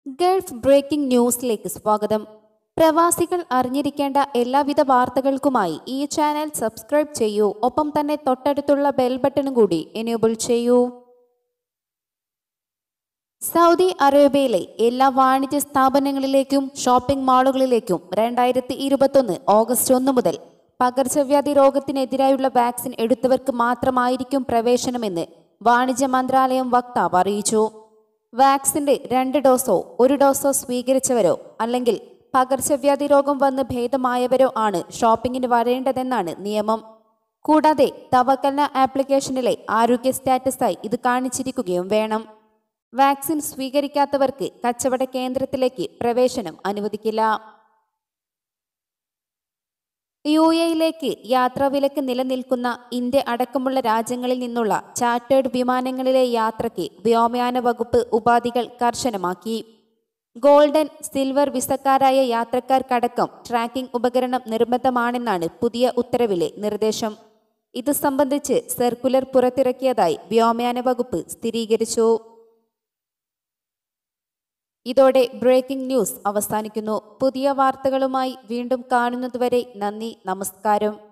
Gulf breaking ന്യൂസിലേക്ക് സ്വാഗതം പ്രവാസികൾ അറിഞ്ഞിരിക്കേണ്ട എല്ലാവിധ വാർത്തകൾക്കുമായി ഈ ചാനൽ സബ്സ്ക്രൈബ് ചെയ്യൂ ഒപ്പം തന്നെ തൊട്ടടുത്തുള്ള ബെൽ ബട്ടണും കൂടി എനേബിൾ ചെയ്യൂ സൗദി അറേബ്യയിലെ എല്ലാ വാണിജ്യ സ്ഥാപനങ്ങളിലേക്കും ഷോപ്പിംഗ് മാളുകളിലേക്കും രണ്ടായിരത്തി ഇരുപത്തൊന്ന് ഓഗസ്റ്റ് ഒന്ന് മുതൽ പകർച്ചവ്യാധി രോഗത്തിനെതിരായുള്ള വാക്സിൻ എടുത്തവർക്ക് മാത്രമായിരിക്കും പ്രവേശനമെന്ന് വാണിജ്യ മന്ത്രാലയം വക്താവ് അറിയിച്ചു വാക്സിന്റെ രണ്ട് ഡോസോ ഒരു ഡോസോ സ്വീകരിച്ചവരോ അല്ലെങ്കിൽ പകർച്ചവ്യാധി രോഗം വന്ന് ഭേദമായവരോ ആണ് ഷോപ്പിംഗിന് വരേണ്ടതെന്നാണ് നിയമം കൂടാതെ തവക്കൽന ആപ്ലിക്കേഷനിലെ ആരോഗ്യ സ്റ്റാറ്റസായി ഇത് കാണിച്ചിരിക്കുകയും വേണം വാക്സിൻ സ്വീകരിക്കാത്തവർക്ക് കച്ചവട കേന്ദ്രത്തിലേക്ക് പ്രവേശനം അനുവദിക്കില്ല യു എയിലേക്ക് യാത്രാവിലക്ക് നിലനിൽക്കുന്ന ഇന്ത്യ അടക്കമുള്ള രാജ്യങ്ങളിൽ നിന്നുള്ള ചാർട്ടേഡ് വിമാനങ്ങളിലെ യാത്രയ്ക്ക് വ്യോമയാന വകുപ്പ് ഉപാധികൾ കർശനമാക്കി ഗോൾഡൻ സിൽവർ വിസക്കാരായ യാത്രക്കാർക്കടക്കം ട്രാക്കിംഗ് ഉപകരണം നിർബന്ധമാണെന്നാണ് പുതിയ ഉത്തരവിലെ നിർദ്ദേശം ഇത് സംബന്ധിച്ച് സർക്കുലർ പുറത്തിറക്കിയതായി വ്യോമയാന വകുപ്പ് സ്ഥിരീകരിച്ചു ഇതോടെ ബ്രേക്കിംഗ് ന്യൂസ് അവസാനിക്കുന്നു പുതിയ വാർത്തകളുമായി വീണ്ടും കാണുന്നതുവരെ നന്ദി നമസ്കാരം